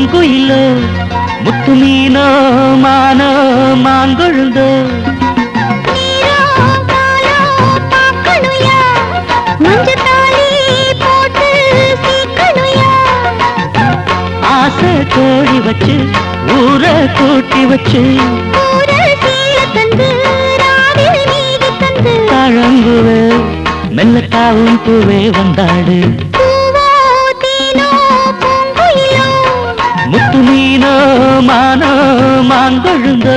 பூங்குயிலோ முத்து மீனோ மானோ மாங்கொழுந்தோ நீரோ காலோ பார்க்கணுயா மஞ்சத்தாலி போட்டு சீக்கணுயா ஆசை கோழி வச்சு ஊரை கூட்டி வச்சு ஊர சீல தந்து ராவில் நீதி தந்து தழங்குவே மெல்லத்தாவும் பூவே வந்தாடு பூவோ தேனோ பூங்குயிலோ முத்து மீனோ மானோ மாங்கொழுந்தோ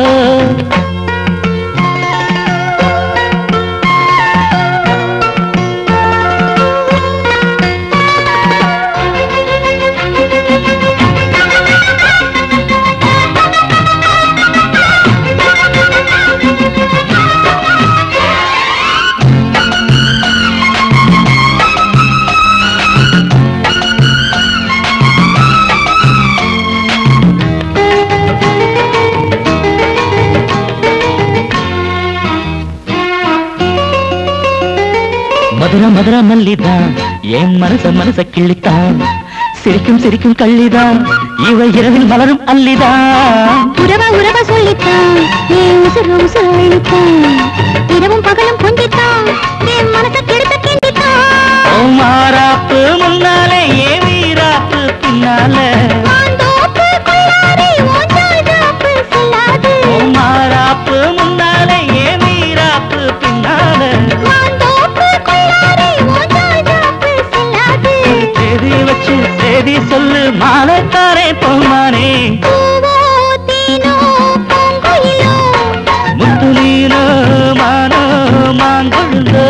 மதுர மதுர மல்லிதான் என் மனச மனச கிள்ளித்தான் சிரிக்கும் சிரிக்கும் கள்ளிதான் இவ இரவில் மலரும் அல்லிதான் உறவ உறவ சொல்லித்தான் என் உசுறு உசுறு அழித்தான் இரவும் பகலும் கொஞ்சித்தான் என் மனசை கெடுத்த கிண்டித்தான் ஓ மாறாப்பு முன்னாலே ஏ வீராப்பு பின்னாலே மாந்தோப்பு கொள்ளாதே ஓஞ்சால் காப்பு செல்லாது ஓ மாறாப்பு முன்னாலே ஏ வீராப்பு பின்னாலே மாந்தோப்பு கொள்ளாதே ஓஞ்சால் காப்பு செல்லாது தேதி வச்சு தேதி சொல்லு மாலைத்தாரே பொம்மானே பூவோ தேனோ பூங்குயிலோ முத்து நீனோ மானோ மாங்கொழுந்தோ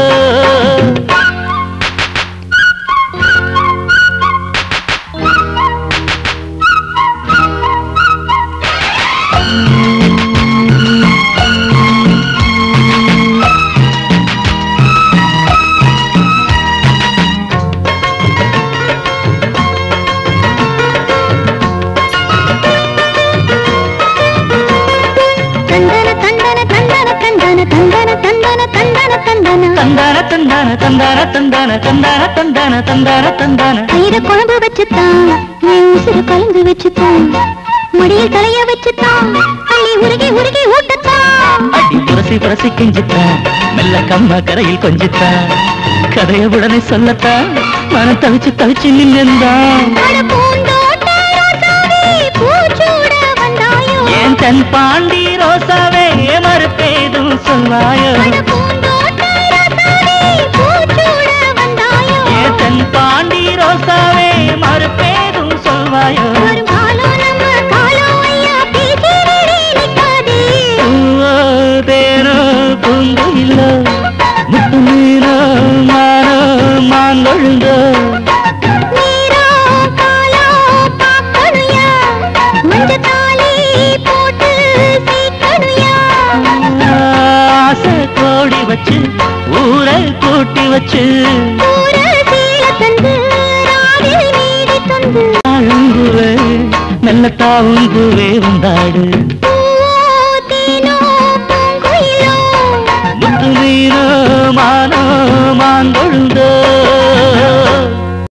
தந்தன தந்தன தந்தன தந்தன தந்தன தந்தன தந்தன தந்தன தந்தான தந்தான தந்தான தந்தான தந்தான தந்தான தந்தான கயிற குழம்பு வச்சுத்தான் என் உசுறு கலந்து வச்சுத்தான் மடியில் தலைய வச்சுத்தான் அள்ளி உருகி உருகி ஊட்டத்தான் அடி புரசி புரசி கெஞ்சித்தான் மெல்ல கம்மா கரையில் கொஞ்சித்தான் கதைய உடனே சொல்லத்தான் மனம் தவிச்சு தவிச்சு நின்றுந்தான் அட பூந்தோட்ட ரோசாவே, பூச்சூட வந்தாயோ ஏன் தன் பாண்டி ரோசாவே மறுப்பேதும் சொல்லாயோ அட பூந்தோட்ட ரோசாவே, பூச்சூட வந்தாயோ ஏன் தன் பாண்டி ரோசாவே மறுப்பேதும் சொல்வாயோ வரும் காலம் நம்ம காலம் ஐயா பேசிடே நிற்காதே பூவோ தேனோ பூங்குயிலோ முத்து மீனோ மானோ மாங்கொழுந்தோ நீரோ காலோ பார்க்கணுயா மஞ்சத்தாலி போட்டு சீக்கணுயா ஆசை கோடி வச்சு ஊரை கூட்டி வச்சு ஊர சீல தந்து ராவில் நீடி தந்து அழுங்குவே மெல்ல தாவுங்குவே வந்தாடு